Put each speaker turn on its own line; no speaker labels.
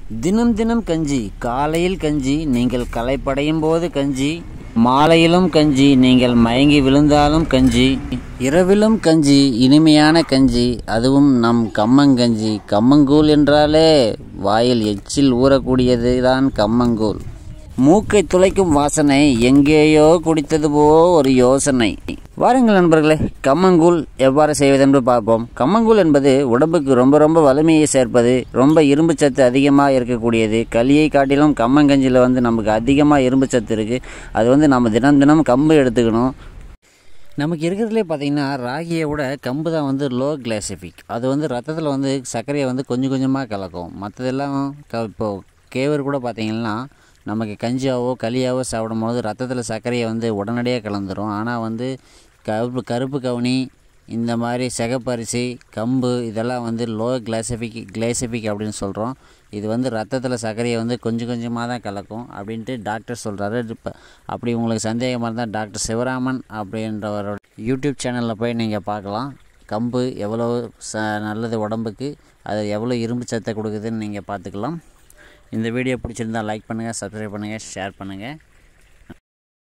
தினம் தினம் கஞ்சி காலையில் கஞ்சி நீங்கள் களைப்படையும் போது கஞ்சி மாலையிலும் கஞ்சி நீங்கள் மயங்கி விழுந்தாலும் கஞ்சி இரவிலும் கஞ்சி இனிமையான கஞ்சி அதுவும் நம் கம்மங்கஞ்சி கம்மங்கூழ் என்றாலே வாயில் எச்சில் ஊறக்கூடியது தான் கம்மங்கூழ் மூக்கை துளைக்கும் வாசனை எங்கேயோ குடித்தது போ ஒரு யோசனை வாருங்கள் நண்பர்களே கம்மங்கூழ் எவ்வாறு செய்வதென்று பார்ப்போம் கம்மங்கூழ் என்பது உடம்புக்கு ரொம்ப ரொம்ப வலிமையை சேர்ப்பது ரொம்ப இரும்பு சத்து அதிகமாக இருக்கக்கூடியது களியை காட்டிலும் கம்மங்கஞ்சியில் வந்து நமக்கு அதிகமாக இரும்பு சத்து இருக்குது அது வந்து நம்ம தினம் தினம் கம்பு எடுத்துக்கணும் நமக்கு இருக்கிறதுலே பார்த்தீங்கன்னா ராகியை விட கம்பு தான் வந்து லோ கிளாசிஃபிக் அது வந்து ரத்தத்தில் வந்து சர்க்கரையை வந்து கொஞ்சம் கொஞ்சமாக கலக்கும் மற்றதெல்லாம் க இப்போது கேவர் கூட பார்த்தீங்கன்னா நமக்கு கஞ்சியாவோ களியாவோ சாப்பிடும் போது ரத்தத்தில் சர்க்கரையை வந்து உடனடியாக கலந்துரும் ஆனால் வந்து கருப்பு கருப்பு கவுனி இந்த மாதிரி சிகப்பரிசி கம்பு இதெல்லாம் வந்து லோ கிளாசிஃபிக் கிளாசிஃபிக் அப்படின்னு சொல்கிறோம் இது வந்து ரத்தத்தில் சர்க்கரையை வந்து கொஞ்சம் கொஞ்சமாக தான் கலக்கும் அப்படின்ட்டு டாக்டர் சொல்கிறாரு இப்போ அப்படி உங்களுக்கு சந்தேகமாக இருந்தால் டாக்டர் சிவராமன் அப்படின்றவரோட யூடியூப் சேனலில் போய் நீங்கள் பார்க்கலாம் கம்பு எவ்வளோ ச நல்லது உடம்புக்கு அது எவ்வளோ இரும்பு சத்தை கொடுக்குதுன்னு நீங்கள் பார்த்துக்கலாம் இந்த வீடியோ பிடிச்சிருந்தா லைக் பண்ணுங்கள் சப்ஸ்கிரைப் பண்ணுங்கள் ஷேர் பண்ணுங்கள்